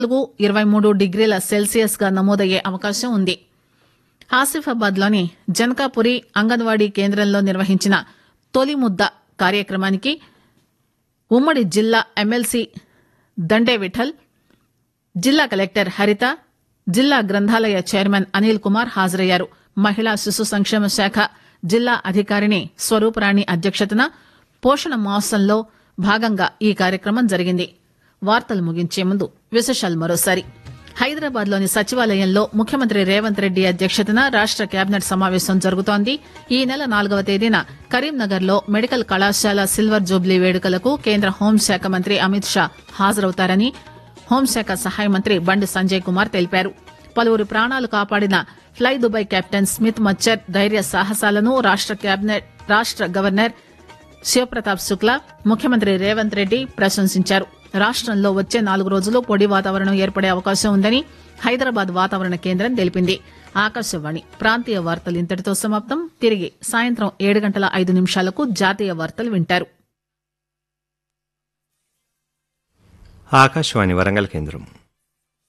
నాలుగు ఇరవై మూడు డిగ్రీల సెల్సియస్ గా నమోదయ్యే అవకాశం ఉంది ఆసిఫాబాద్ లోని జనకాపురి అంగన్వాడీ కేంద్రంలో నిర్వహించిన తొలి ముద్ద కార్యక్రమానికి ఉమ్మడి జిల్లా ఎమ్మెల్సీ దండే విఠల్ జిల్లా కలెక్టర్ హరిత జిల్లా గ్రంథాలయ చైర్మన్ అనిల్ కుమార్ హాజరయ్యారు మహిళా శిశు సంక్షేమ శాఖ జిల్లా అధికారిణి స్వరూపరాణి అధ్యక్షతన పోషణ మాసంలో భాగంగా ఈ కార్యక్రమం జరిగింది వార్తలు ముగించే ముందు విశేషాలు మరోసారి హైదరాబాద్ లోని సచివాలయంలో ముఖ్యమంత్రి రేవంత్ రెడ్డి అధ్యక్షతన రాష్ట కేబినెట్ సమావేశం జరుగుతోంది ఈ నెల నాలుగవ తేదీన కరీంనగర్ లో మెడికల్ కళాశాల సిల్వర్ జూబ్లీ వేడుకలకు కేంద్ర హోంశాఖ మంత్రి అమిత్ షా హాజరవుతారని హోంశాఖ సహాయ మంత్రి బండి సంజయ్ కుమార్ తెలిపారు పలువురు ప్రాణాలు కాపాడిన ఫ్లై దుబాయ్ కెప్టెన్ స్మిత్ మచ్చర్ ధైర్య సాహసాలను రాష్ట కేబినెట్ రాష్ట గవర్నర్ శివప్రతాప్ శుక్లా ముఖ్యమంత్రి రేవంత్ రెడ్డి ప్రశంసించారు రాష్టంలో వచ్చే నాలుగు రోజులు పొడి వాతావరణం ఏర్పడే అవకాశం ఉందని హైదరాబాద్ వాతావరణ కేంద్రం తెలిపింది ఆకాశవాణి ప్రాంతీయ వార్తలు ఇంతటితో సమాప్తం తిరిగి సాయంత్రం ఏడు గంటల ఐదు నిమిషాలకు జాతీయ వార్తలు వింటారు ఆకాశవాణి వరంగల్ కేంద్రం